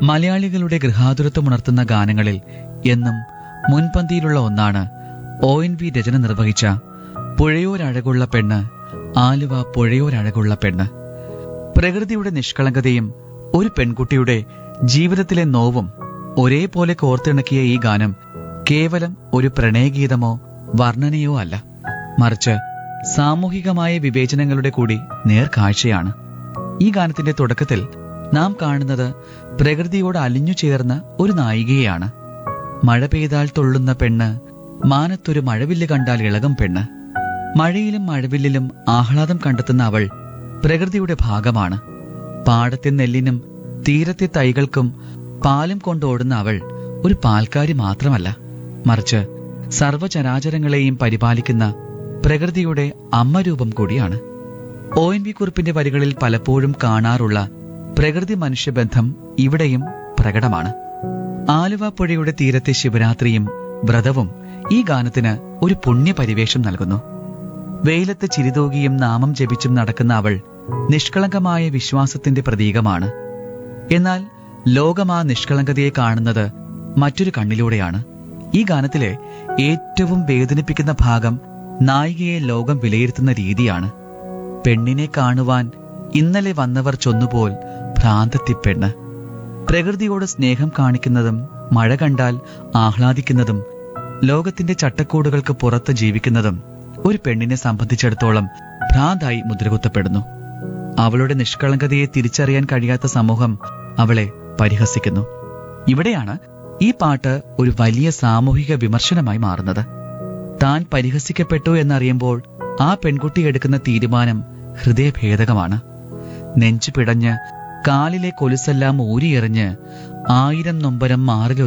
മലയാളികളുടെ ഗൃഹാതുരത്വമുണർത്തുന്ന ഗാനങ്ങളിൽ എന്നും മുൻപന്തിയിലുള്ള ഒന്നാണ് ഒ എൻ വി രചന നിർവഹിച്ച പുഴയോരഴകുള്ള പെണ്ണ് ആലുവ പുഴയോരഴകുള്ള പെണ്ണ് പ്രകൃതിയുടെ നിഷ്കളങ്കതയും ഒരു പെൺകുട്ടിയുടെ ജീവിതത്തിലെ നോവും ഒരേപോലെ കോർത്തിണക്കിയ ഈ ഗാനം കേവലം ഒരു പ്രണയഗീതമോ വർണ്ണനയോ അല്ല മറിച്ച് സാമൂഹികമായ വിവേചനങ്ങളുടെ കൂടി നേർക്കാഴ്ചയാണ് ഈ ഗാനത്തിന്റെ തുടക്കത്തിൽ നാം കാണുന്നത് പ്രകൃതിയോട് അലിഞ്ഞു ചേർന്ന ഒരു നായികയെയാണ് മഴ പെയ്താൽ തുള്ളുന്ന പെണ്ണ് മാനത്തൊരു മഴവില്ല് കണ്ടാൽ ഇളകും പെണ്ണ് മഴയിലും മഴവില്ലിലും ആഹ്ലാദം കണ്ടെത്തുന്ന അവൾ പ്രകൃതിയുടെ ഭാഗമാണ് പാടത്തെ നെല്ലിനും തീരത്തെ തൈകൾക്കും പാലും കൊണ്ടോടുന്ന അവൾ ഒരു പാൽക്കാരി മാത്രമല്ല മറിച്ച് സർവചരാചരങ്ങളെയും പരിപാലിക്കുന്ന പ്രകൃതിയുടെ അമ്മരൂപം കൂടിയാണ് ഒ എൻ വി കുറിപ്പിന്റെ വരികളിൽ പലപ്പോഴും കാണാറുള്ള പ്രകൃതി മനുഷ്യബന്ധം ഇവിടെയും പ്രകടമാണ് ആലുവ പുഴയുടെ തീരത്തെ ശിവരാത്രിയും വ്രതവും ഈ ഗാനത്തിന് ഒരു പുണ്യപരിവേഷം നൽകുന്നു വെയിലത്ത് ചിരിതൂകിയും നാമം ജപിച്ചും നടക്കുന്ന അവൾ നിഷ്കളങ്കമായ വിശ്വാസത്തിന്റെ പ്രതീകമാണ് എന്നാൽ ലോകം ആ നിഷ്കളങ്കതയെ കാണുന്നത് മറ്റൊരു കണ്ണിലൂടെയാണ് ഈ ഗാനത്തിലെ ഏറ്റവും വേദനിപ്പിക്കുന്ന ഭാഗം നായികയെ ലോകം വിലയിരുത്തുന്ന രീതിയാണ് പെണ്ണിനെ കാണുവാൻ ഇന്നലെ വന്നവർ ചൊന്നുപോൽ ഭ്രാന്തത്തി പെണ്ണ് പ്രകൃതിയോട് സ്നേഹം കാണിക്കുന്നതും മഴ കണ്ടാൽ ആഹ്ലാദിക്കുന്നതും ലോകത്തിന്റെ ചട്ടക്കൂടുകൾക്ക് പുറത്ത് ജീവിക്കുന്നതും ഒരു പെണ്ണിനെ സംബന്ധിച്ചിടത്തോളം ഭ്രാന്തായി മുദ്രകുത്തപ്പെടുന്നു അവളുടെ നിഷ്കളങ്കതയെ തിരിച്ചറിയാൻ കഴിയാത്ത സമൂഹം അവളെ പരിഹസിക്കുന്നു ഇവിടെയാണ് ഈ പാട്ട് ഒരു വലിയ സാമൂഹിക വിമർശനമായി മാറുന്നത് താൻ പരിഹസിക്കപ്പെട്ടു എന്നറിയുമ്പോൾ ആ പെൺകുട്ടി എടുക്കുന്ന തീരുമാനം ഹൃദയഭേദകമാണ് നെഞ്ചു പിടഞ്ഞ് കാലിലെ കൊലുസെല്ലാം ഊരിയെറിഞ്ഞ് ആയിരം നൊമ്പരം മാറിൽ